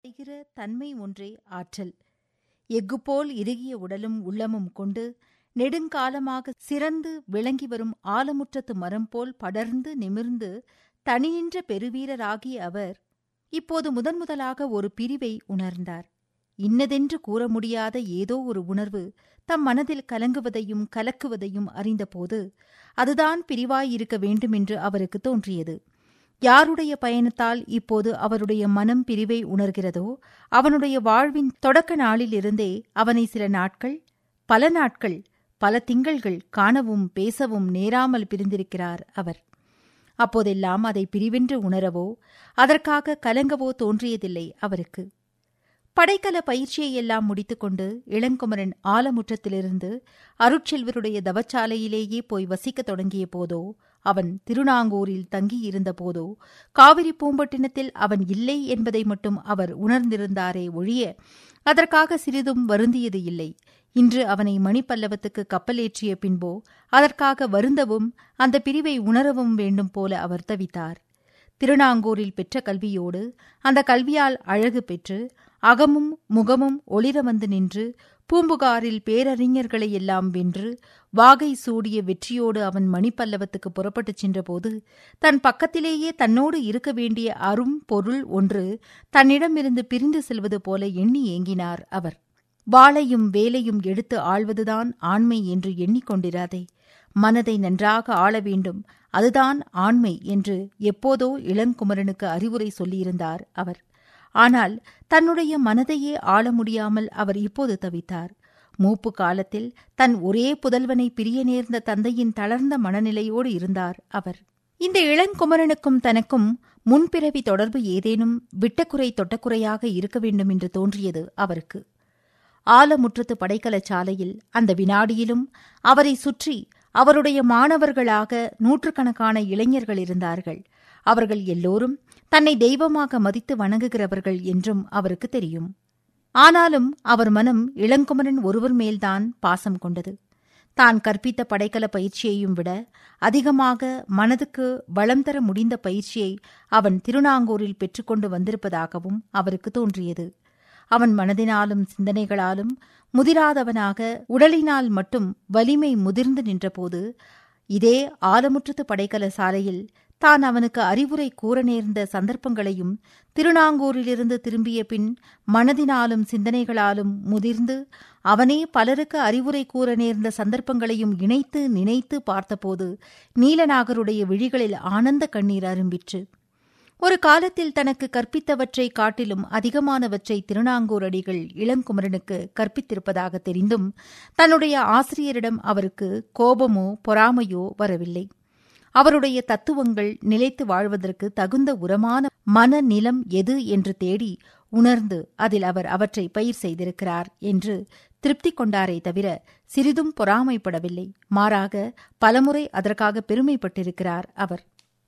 செய்கிற தன்மை ஒன்றே ஆற்றல் எஃகு போல் இறுகிய உடலும் உள்ளமும் கொண்டு நெடுங்காலமாக சிறந்து விளங்கி வரும் ஆலமுற்றத்து மரம் போல் படர்ந்து நிமிர்ந்து தனியின்ற பெருவீரராகிய அவர் இப்போது முதன் முதலாக ஒரு பிரிவை உணர்ந்தார் இன்னதென்று கூற முடியாத ஏதோ ஒரு உணர்வு தம் மனதில் கலங்குவதையும் கலக்குவதையும் அறிந்தபோது அதுதான் பிரிவாயிருக்க வேண்டுமென்று அவருக்கு தோன்றியது யாருடைய பயணத்தால் இப்போது அவருடைய மனம் பிரிவை உணர்கிறதோ அவனுடைய வாழ்வின் தொடக்க நாளிலிருந்தே அவனை சில நாட்கள் பல நாட்கள் பல திங்கள்கள் காணவும் பேசவும் நேராமல் பிரிந்திருக்கிறார் அவர் அப்போதெல்லாம் அதை பிரிவென்று உணரவோ அதற்காக கலங்கவோ தோன்றியதில்லை அவருக்கு படைக்கல பயிற்சியையெல்லாம் முடித்துக்கொண்டு இளங்குமரன் ஆலமுற்றத்திலிருந்து அருட்செல்வருடைய தவச்சாலையிலேயே போய் வசிக்கத் தொடங்கிய போதோ அவன் திருநாங்கூரில் தங்கியிருந்த போதோ காவிரி பூம்பட்டினத்தில் அவன் இல்லை என்பதை மட்டும் அவர் உணர்ந்திருந்தாரே ஒழிய அதற்காக சிறிதும் வருந்தியது இல்லை இன்று அவனை மணிப்பல்லவத்துக்கு கப்பலேற்றிய பின்போ அதற்காக வருந்தவும் அந்த பிரிவை உணரவும் வேண்டும் போல அவர் தவித்தார் திருநாங்கூரில் பெற்ற கல்வியோடு அந்த கல்வியால் அழகு பெற்று அகமும் முகமும் ஒளிர வந்து நின்று பூம்புகாரில் பேரறிஞர்களை எல்லாம் வென்று வாகை சூடிய வெற்றியோடு அவன் மணிப்பல்லவத்துக்கு புறப்பட்டுச் சென்றபோது தன் பக்கத்திலேயே தன்னோடு இருக்க வேண்டிய அரும் பொருள் ஒன்று தன்னிடமிருந்து பிரிந்து செல்வது போல எண்ணி ஏங்கினார் அவர் வாளையும் வேலையும் எடுத்து ஆள்வதுதான் ஆண்மை என்று எண்ணிக்கொண்டிராதே மனதை நன்றாக ஆள வேண்டும் அதுதான் ஆண்மை என்று எப்போதோ இளங்குமரனுக்கு அறிவுரை சொல்லியிருந்தார் அவர் ஆனால் தன்னுடைய மனதையே ஆள முடியாமல் அவர் இப்போது தவித்தார் மூப்பு காலத்தில் தன் ஒரே புதல்வனை பிரிய நேர்ந்த தந்தையின் தளர்ந்த மனநிலையோடு இருந்தார் அவர் இந்த இளங்குமரனுக்கும் தனக்கும் முன்பிறவி தொடர்பு ஏதேனும் விட்டக்குறை தொட்டக்குறையாக இருக்க வேண்டும் என்று தோன்றியது அவருக்கு ஆலமுற்றத்து படைக்கல சாலையில் அந்த வினாடியிலும் அவரை சுற்றி அவருடைய மாணவர்களாக நூற்றுக்கணக்கான இளைஞர்கள் இருந்தார்கள் அவர்கள் எல்லோரும் தன்னை தெய்வமாக மதித்து வணங்குகிறவர்கள் என்றும் அவருக்கு தெரியும் ஆனாலும் அவர் மனம் இளங்குமரன் ஒருவர் மேல்தான் பாசம் கொண்டது தான் கற்பித்த படைக்கல பயிற்சியையும் விட அதிகமாக மனதுக்கு வளம் தர முடிந்த பயிற்சியை அவன் திருநாங்கூரில் பெற்றுக்கொண்டு வந்திருப்பதாகவும் அவருக்கு தோன்றியது அவன் மனதினாலும் சிந்தனைகளாலும் முதிராதவனாக உடலினால் மட்டும் வலிமை முதிர்ந்து நின்றபோது இதே ஆலமுற்றத்து படைக்கல சாலையில் தான் அவனுக்கு அறிவுரை கூற நேர்ந்த சந்தர்ப்பங்களையும் திருநாங்கூரிலிருந்து திரும்பிய பின் மனதினாலும் சிந்தனைகளாலும் முதிர்ந்து அவனே பலருக்கு அறிவுரை கூற நேர்ந்த சந்தர்ப்பங்களையும் இணைத்து நினைத்து பார்த்தபோது நீலநாகருடைய விழிகளில் ஆனந்த கண்ணீர் அரும்பிற்று ஒரு காலத்தில் தனக்கு கற்பித்தவற்றை காட்டிலும் அதிகமானவற்றை திருநாங்கூர் அடிகள் இளங்குமரனுக்கு கற்பித்திருப்பதாக தெரிந்தும் தன்னுடைய ஆசிரியரிடம் அவருக்கு கோபமோ பொறாமையோ வரவில்லை அவருடைய தத்துவங்கள் நிலைத்து வாழ்வதற்கு தகுந்த உரமான மன நிலம் எது என்று தேடி உணர்ந்து அதில் அவர் அவற்றை பயிர் செய்திருக்கிறார் என்று திருப்தி கொண்டாரே தவிர சிறிதும் பொறாமைப்படவில்லை மாறாக பலமுறை அதற்காக பெருமைப்பட்டிருக்கிறார் அவர்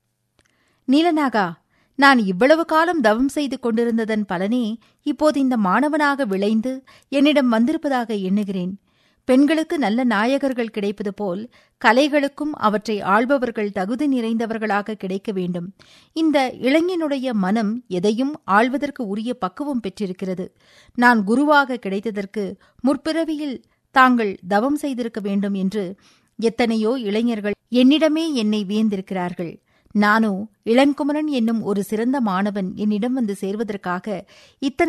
நீலநாகா நான் இவ்வளவு காலம் தவம் செய்து கொண்டிருந்ததன் பலனே இப்போது இந்த மாணவனாக விளைந்து என்னிடம் வந்திருப்பதாக எண்ணுகிறேன் பெண்களுக்கு நல்ல நாயகர்கள் கிடைப்பது போல் கலைகளுக்கும் அவற்றை ஆள்பவர்கள் தகுதி நிறைந்தவர்களாக கிடைக்க வேண்டும் இந்த இளைஞனுடைய மனம் எதையும் ஆள்வதற்கு உரிய பக்குவம் பெற்றிருக்கிறது நான் குருவாக கிடைத்ததற்கு முற்பிறவியில் தாங்கள் தவம் செய்திருக்க வேண்டும் என்று எத்தனையோ இளைஞர்கள் என்னிடமே என்னை வியந்திருக்கிறார்கள் நானோ இளங்குமரன் என்னும் ஒரு சிறந்த மாணவன் என்னிடம் வந்து சேர்வதற்காக இத்தனை